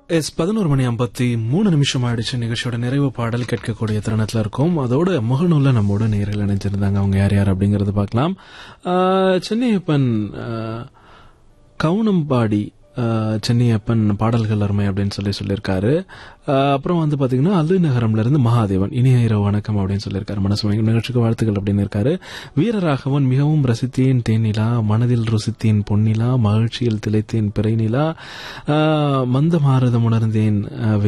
S பதினோரு மணி ஐம்பத்தி மூணு நிமிஷம் ஆயிடுச்சு நிகழ்ச்சியோட நிறைவு பாடல் கேட்கக்கூடிய தருணத்தில் இருக்கும் அதோட முகநூல்ல நம்மோட நேரில் இணைஞ்சிருந்தாங்க அவங்க யார் யார் அப்படிங்கறது பார்க்கலாம் ஆஹ், சென்னையப்பன் ஆஹ், கவுனம்பாடி ஆஹ், சென்னையப்பன் பாடல்கள் அருமை அப்படின்னு சொல்லி சொல்லியிருக்காரு ஆஹ், அப்புறம் வந்து பாத்தீங்கன்னா அல்லு நகரம்ல இருந்து மகாதேவன் இனிய இரவு வணக்கம் அப்படின்னு சொல்லியிருக்காரு மனசு மயங்கும் நிகழ்ச்சிக்கு வாழ்த்துக்கள் அப்படின்னு இருக்காரு வீரராகவன் மிகவும் ரசித்தேன் தேனிலா மனதில் ருசித்தேன் பொன்னிலா மகிழ்ச்சியில் திளைத்தேன் பிறைநிலா ஆஹ், மந்த மாரதம் உணர்ந்தேன் ஆஹ்,